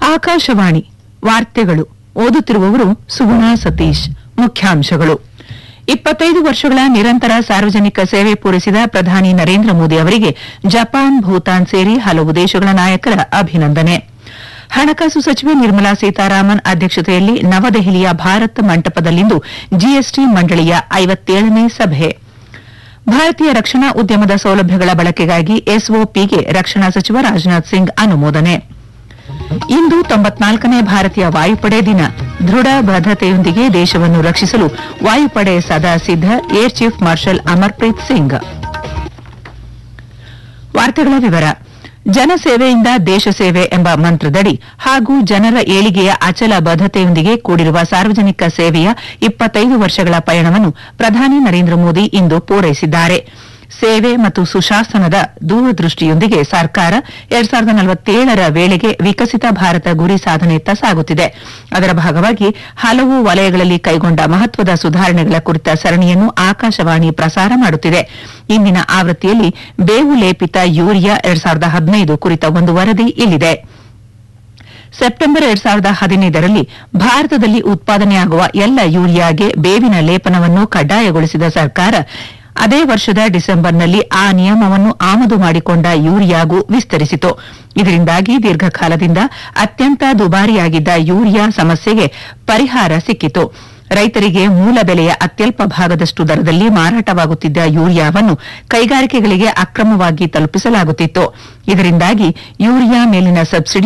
ಆಕಾಶವಾಣಿ ವಾರ್ತೆಗಳು ಓದುತ್ತಿರುವವರು ಸುಗುಣಾ ಸತೀಶ್ ಮುಖ್ಯಾಂಶಗಳು ಇಪ್ಪತ್ತೈದು ವರ್ಷಗಳ ನಿರಂತರ ಸಾರ್ವಜನಿಕ ಸೇವೆ ಪೂರೈಸಿದ ಪ್ರಧಾನಿ ನರೇಂದ್ರ ಮೋದಿ ಅವರಿಗೆ ಜಪಾನ್ ಭೂತಾನ್ ಸೇರಿ ಹಲವು ದೇಶಗಳ ನಾಯಕರ ಅಭಿನಂದನೆ ಹಣಕಾಸು ಸಚಿವೆ ನಿರ್ಮಲಾ ಸೀತಾರಾಮನ್ ಅಧ್ಯಕ್ಷತೆಯಲ್ಲಿ ನವದೆಹಲಿಯ ಭಾರತ್ ಮಂಟಪದಲ್ಲಿಂದು ಜಿಎಸ್ಟಿ ಮಂಡಳಿಯ ಐವತ್ತೇಳನೇ ಸಭೆ ಭಾರತೀಯ ರಕ್ಷಣಾ ಉದ್ಯಮದ ಸೌಲಭ್ಯಗಳ ಬಳಕೆಗಾಗಿ ಎಸ್ಒಪಿಗೆ ರಕ್ಷಣಾ ಸಚಿವ ರಾಜನಾಥ್ ಸಿಂಗ್ ಅನುಮೋದನೆ ಇಂದು ತೊಂಬತ್ನಾಲ್ಕನೇ ಭಾರತೀಯ ವಾಯುಪಡೆ ದಿನ ದೃಢ ಬದ್ಧತೆಯೊಂದಿಗೆ ದೇಶವನ್ನು ರಕ್ಷಿಸಲು ವಾಯುಪಡೆ ಸದಾ ಸಿದ್ದ air chief marshal Amarpreet Singh ವಾರ್ತೆಗಳ ವಿವರ ಜನಸೇವೆಯಿಂದ ದೇಶ ಸೇವೆ ಎಂಬ ಮಂತ್ರದಡಿ ಹಾಗೂ ಜನರ ಏಳಿಗೆಯ ಅಚಲ ಬದ್ಧತೆಯೊಂದಿಗೆ ಕೂಡಿರುವ ಸಾರ್ವಜನಿಕ ಸೇವೆಯ ಇಪ್ಪತ್ತೈದು ವರ್ಷಗಳ ಪಯಣವನ್ನು ಪ್ರಧಾನಿ ನರೇಂದ್ರ ಮೋದಿ ಇಂದು ಪೂರೈಸಿದ್ದಾರೆ ಸೇವೆ ಮತ್ತು ಸುಶಾಸನದ ದೂರದೃಷ್ಟಿಯೊಂದಿಗೆ ಸರ್ಕಾರ ಎರಡ್ ಸಾವಿರದ ನಲವತ್ತೇಳರ ವೇಳೆಗೆ ವಿಕಸಿತ ಭಾರತ ಗುರಿ ಸಾಧನೆಯತ್ತ ಸಾಗುತ್ತಿದೆ ಅದರ ಭಾಗವಾಗಿ ಹಲವು ವಲಯಗಳಲ್ಲಿ ಕೈಗೊಂಡ ಮಹತ್ವದ ಸುಧಾರಣೆಗಳ ಕುರಿತ ಸರಣಿಯನ್ನು ಆಕಾಶವಾಣಿ ಪ್ರಸಾರ ಮಾಡುತ್ತಿದೆ ಇಂದಿನ ಆವೃತ್ತಿಯಲ್ಲಿ ಬೇವು ಲೇಪಿತ ಯೂರಿಯಾ ಎರಡ್ ಸಾವಿರದ ಹದಿನೈದು ಕುರಿತ ಒಂದು ವರದಿ ಇಲ್ಲಿದೆ ಸೆಪ್ಟೆಂಬರ್ ಎರಡ್ ಸಾವಿರದ ಹದಿನೈದರಲ್ಲಿ ಭಾರತದಲ್ಲಿ ಉತ್ಪಾದನೆಯಾಗುವ ಎಲ್ಲ ಯೂರಿಯಾಗೆ ಬೇವಿನ ಲೇಪನವನ್ನು ಕಡ್ಡಾಯಗೊಳಿಸಿದ ಸರ್ಕಾರ ಅದೇ ವರ್ಷದ ಡಿಸೆಂಬರ್ನಲ್ಲಿ ಆ ನಿಯಮವನ್ನು ಆಮದು ಮಾಡಿಕೊಂಡ ಯೂರಿಯಾಗೂ ವಿಸ್ತರಿಸಿತು ಇದರಿಂದಾಗಿ ದೀರ್ಘಕಾಲದಿಂದ ಅತ್ಯಂತ ದುಬಾರಿಯಾಗಿದ್ದ ಯೂರಿಯಾ ಸಮಸ್ಯೆಗೆ ಪರಿಹಾರ ಸಿಕ್ಕಿತು ರೈತರಿಗೆ ಮೂಲ ಬೆಲೆಯ ಅತ್ಯಲ್ಪ ಭಾಗದಷ್ಟು ದರದಲ್ಲಿ ಮಾರಾಟವಾಗುತ್ತಿದ್ದ ಯೂರಿಯಾವನ್ನು ಕೈಗಾರಿಕೆಗಳಿಗೆ ಅಕ್ರಮವಾಗಿ ತಲುಪಿಸಲಾಗುತ್ತಿತ್ತು ಇದರಿಂದಾಗಿ ಯೂರಿಯಾ ಮೇಲಿನ ಸಬ್ಸಿಡಿ